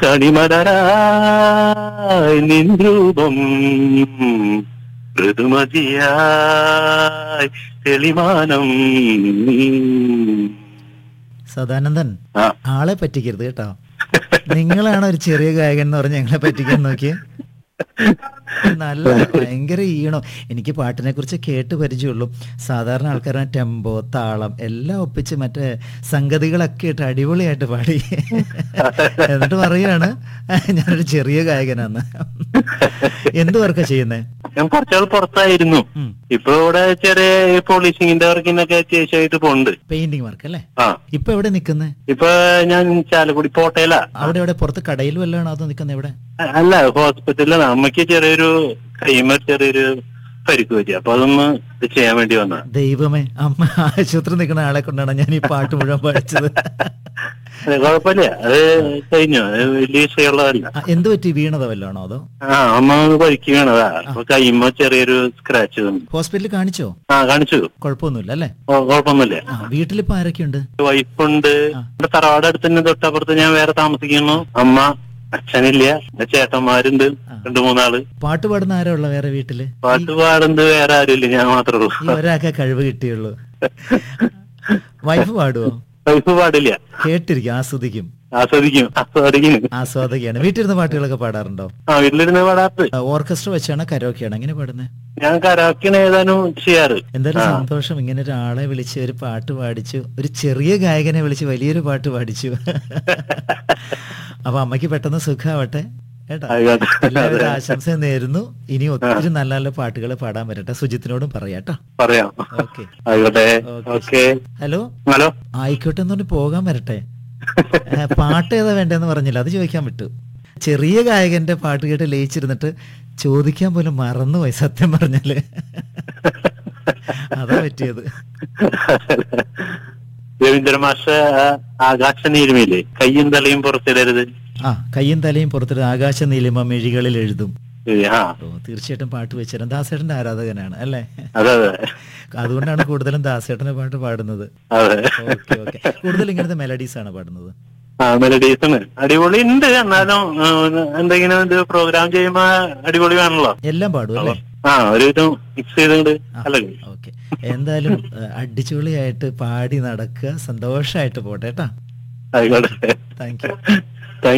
കണിമലരായി നിൻ രൂപം മൃദുമതിയായി തെളിമാനം സദാനന്ദൻ ആ ആളെ പറ്റിക്കരുത് കേട്ടോ നിങ്ങളാണ് ഒരു ചെറിയ ഗായകൻ എന്ന് പറഞ്ഞ് ഞങ്ങളെ പറ്റിക്കാൻ നോക്കിയേ നല്ല ഭയങ്കര ഈണോ എനിക്ക് പാട്ടിനെ കുറിച്ച് കേട്ട് പരിചയമുള്ളൂ സാധാരണ ആൾക്കാരുടെ ടെമ്പോ താളം എല്ലാം ഒപ്പിച്ച് മറ്റേ സംഗതികളൊക്കെ ഇട്ട് അടിപൊളിയായിട്ട് പാടി എന്നിട്ട് പറയാണ് ഞാനൊരു ചെറിയ ഗായകനാന്ന് എന്ത് വർക്കാ ചെയ്യുന്നേ ഞാൻ കുറച്ചാൾ പുറത്തായിരുന്നു ഉം. ഇപ്പൊ ഇവിടെ ചെറിയ പോളീസിങ്ങിന്റെ വർക്കിനൊക്കെ അത്യാവശ്യമായിട്ട് പോണ്ട് പെയിന്റിങ് വർക്ക് അല്ലേ ആ ഇപ്പൊ എവിടെ നിക്കുന്നേ ഇപ്പൊ ഞാൻ ചാലക്കുടി പോട്ടയിലാ അവിടെ എവിടെ പുറത്ത് കടയിൽ വല്ലതാണോ അതോ നിക്കുന്നത് എവിടെ അ- അല്ല ഹോസ്പിറ്റലിലാണ് അമ്മയ്ക്ക് ചെറിയൊരു കൈമ ചെറിയൊരു പരിക്ക് പറ്റി അപ്പൊ അതൊന്ന് ഇത് ചെയ്യാൻ വേണ്ടി വന്ന ദൈവമേ അമ്മ ആശുപത്രി നിൽക്കുന്ന ആളെ കൊണ്ടാണ് ഞാൻ ഈ പാട്ട് മുഴുവൻ പഠിച്ചത് കുഴപ്പമില്ല അത് കഴിഞ്ഞു അത് വലിയ വിഷയമുള്ളതല്ല ആ, എന്ത് പറ്റി വീണതോ വല്ലതാണോ അതോ ആ അമ്മ ഒന്ന് പരിക്ക് വീണതാ അപ്പൊ കൈമ ചെറിയൊരു സ്ക്രാച്ച് വന്നു ഹോസ്പിറ്റലിൽ കാണിച്ചോ ആ കാണിച്ചു കുഴപ്പമൊന്നുമില്ല അല്ലേ ഓ, കുഴപ്പമൊന്നുമില്ല ആ വീട്ടിലിപ്പോ ആരൊക്കെയുണ്ട് വൈഫുണ്ട് ഇവിടെ തറവാട് അടുത്ത് തന്നെ തൊട്ടപ്പുറത്ത് ഞാൻ വേറെ താമസിക്കുന്നു അമ്മ അച്ഛനില്ല എന്റെ ചേട്ടന്മാരുണ്ട് രണ്ടു മൂന്നാള് പാട്ട് പാടുന്ന ആരാ ഉള്ള വേറെ വീട്ടില് പാട്ട് പാടുന്നത് വേറെ ആരുമില്ല ഞാൻ മാത്രമേ ഉള്ളൂ ഈ ഒരാൾക്കെ കഴിവ് കിട്ടിയുള്ളൂ വൈഫ് പാടുവോ വൈഫ് പാടില്ല കേട്ടിരിക്കും ആസ്വദിക്കും ആസ്വദിക്കും ആസ്വദിക്കും ആസ്വാദകയാണ് വീട്ടിലിരുന്ന് പാട്ടുകളൊക്കെ പാടാറുണ്ടോ ആ വീട്ടിലിരുന്ന് പാടാറ് ഓർക്കസ്ട്ര വെച്ചാണ് കരോക്കെയാണ് എങ്ങനെ പാടുന്നത് ഞാൻ കരാക്കിന് ഏതാനും ചെയ്യാറ് എന്തായാലും സന്തോഷം ഇങ്ങനെ ഒരാളെ വിളിച്ച് ഒരു പാട്ട് പാടിച്ചു ഒരു ചെറിയ ഗായകനെ വിളിച്ച് വലിയൊരു പാട്ട് പാടിച്ചു അപ്പൊ അമ്മയ്ക്ക് പെട്ടെന്ന് സുഖാവട്ടെ കേട്ടോ ആയിക്കോട്ടെ. എല്ലാവരും ആശംസ നേരുന്നു ഇനി ഒത്തിരി നല്ല നല്ല പാട്ടുകൾ പാടാൻ വരട്ടെ സുജിത്തിനോടും പറയാട്ടോ പറയാം ഓക്കെ ആയിക്കോട്ടെ ഓക്കെ. ഓക്കെ ഹലോ ഹലോ ആയിക്കോട്ടെ എന്ന് പറഞ്ഞ് പോകാൻ വരട്ടെ ഏ, പാട്ട് ഏതാ വേണ്ടതെന്ന് പറഞ്ഞില്ല അത് ചോദിക്കാൻ വിട്ടു ചെറിയ ഗായകന്റെ പാട്ട് കേട്ട് ലയിച്ചിരുന്നിട്ട് ചോദിക്കാൻ പോലും മറന്നുപോയി സത്യം പറഞ്ഞാല് അതാ പറ്റിയത് രവീന്ദ്ര മാഷ ആകാശ നീരുമില്ലേ കയ്യും തലയും പുറത്തിടരുത് ആ കയ്യും തലയും പുറത്തിട്ട് ആകാശ നീലിമ മിഴികളിൽ എഴുതും ശരി, ആ ഓ തീർച്ചയായിട്ടും പാട്ട് വെച്ചിരുന്നു ദാസേട്ടന്റെ ആരാധകനാണ് അല്ലേ അതെ അതെ അതുകൊണ്ടാണ് കൂടുതലും ദാസേട്ടന്റെ പാട്ട് പാടുന്നത് അതെ ഓക്കെ ഓക്കെ കൂടുതൽ ഇങ്ങനത്തെ മെലഡീസ് ആണ് പാടുന്നത് ആ മെലഡീസാണ് അടിപൊളി ഉണ്ട് എന്നാലും ആ, എന്തെങ്കിലും ഇത് പ്രോഗ്രാം ചെയ്യുമ്പോ അടിപൊളി വേണല്ലോ എല്ലാം പാടും അല്ലേ ആ ഒരു ഇതും മിക്സ് ചെയ്തുകൊണ്ട് അല്ലേ ഓക്കെ എന്തായാലും ഏഹ്, അടിച്ചുപൊളിയായിട്ട് പാടി നടക്കുക സന്തോഷമായിട്ട് പോട്ടെ കേട്ടാ ആയിക്കോട്ടെ താങ്ക് യു